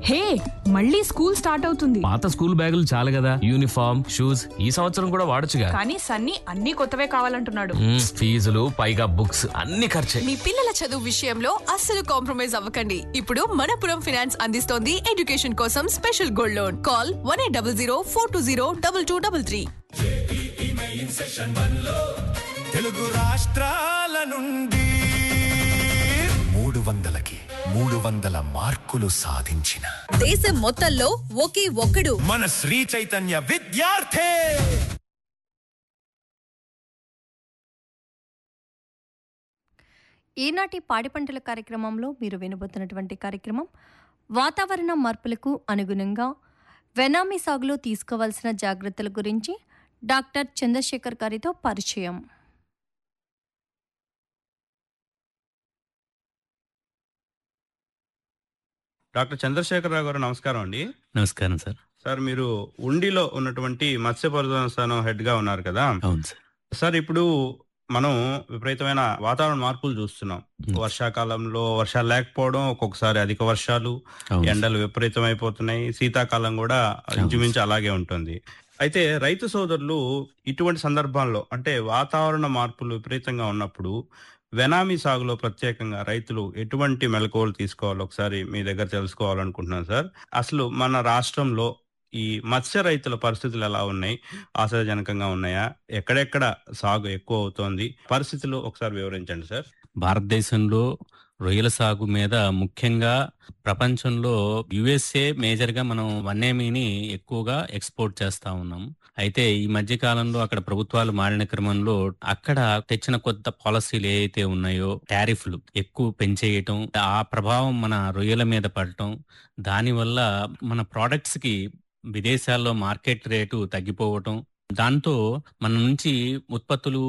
హే మళ్ళీ school start అవుతుంది పాత స్కూల్ బ్యాగులు చాలు కదా యూనిఫామ్ షూస్ ఈ సంవత్సరం కూడా వాడొచ్చుగా కానీ సన్నీ అన్ని కొత్తవే కావాలంటున్నాడు మ్మ్, ఫీజులు పైగా బుక్స్ అన్ని ఖర్చే మీ పిల్లల చదువు విషయంలో అస్సలు కాంప్రమైజ్ అవ్వకండి ఇప్పుడు మనపురం ఫినాన్స్ అందిస్తోంది ఎడ్యుకేషన్ కోసం special gold loan call one eight double zero four two zero double two double three Telugu రాష్ట్రాల నుండి మూడు వందలకి మూడు వందల మార్కులు సాధించిన దేశం మొత్తంలో ఒకే ఒక్కడు మన శ్రీ చైతన్య విద్యార్థి ఈనాటి పాడి పంటల కార్యక్రమంలో మీరు వినబోతున్నటువంటి కార్యక్రమం వాతావరణ మార్పులకు అనుగుణంగా వెనామీ సాగులో తీసుకోవాల్సిన జాగ్రత్తల గురించి డాక్టర్ చంద్రశేఖర్ గారితో పరిచయం డాక్టర్ చంద్రశేఖరరావు గారు నమస్కారం అండి నమస్కారం సార్ సార్ మీరు ఉండిలో ఉన్నటువంటి మత్స్య పరిశోధన స్థానం హెడ్ గా ఉన్నారు కదా అవును సార్ సార్ ఇప్పుడు మనం విపరీతమైన వాతావరణ మార్పులు చూస్తున్నాం Hmm. వర్షాకాలంలో వర్షాలు లేకపోవడం ఒక్కొక్కసారి అధిక వర్షాలు అవును సార్. ఎండలు విపరీతమైపోతున్నాయి శీతాకాలం కూడా ఇంచుమించు అలాగే ఉంటుంది అయితే రైతు సోదరులు ఇటువంటి సందర్భాల్లో అంటే వాతావరణ మార్పులు విపరీతంగా ఉన్నప్పుడు వెనామీ సాగులో ప్రత్యేకంగా రైతులు ఎటువంటి మెలకువలు తీసుకోవాలో ఒకసారి మీ దగ్గర తెలుసుకోవాలనుకుంటున్నాను సార్ అసలు మన రాష్ట్రంలో ఈ మత్స్య రైతుల పరిస్థితులు ఎలా ఉన్నాయి ఆశాజనకంగా ఉన్నాయా ఎక్కడెక్కడ సాగు ఎక్కువ అవుతోంది పరిస్థితులు ఒకసారి వివరించండి సార్ భారతదేశంలో రొయ్యల సాగు మీద ముఖ్యంగా ప్రపంచంలో యుఎస్ఏ మేజర్ గా మనం వన్నేమీని ఎక్కువగా ఎక్స్పోర్ట్ చేస్తా ఉన్నాం అయితే ఈ మధ్య కాలంలో అక్కడ ప్రభుత్వాలు మారిన క్రమంలో అక్కడ తెచ్చిన కొత్త పాలసీలు ఏవైతే ఉన్నాయో టారిఫ్లు ఎక్కువ పెంచేయటం ఆ ప్రభావం మన రొయ్యల మీద పడటం దానివల్ల మన ప్రొడక్ట్స్ కి విదేశాల్లో మార్కెట్ రేటు తగ్గిపోవటం దాంతో మన నుంచి ఉత్పత్తులు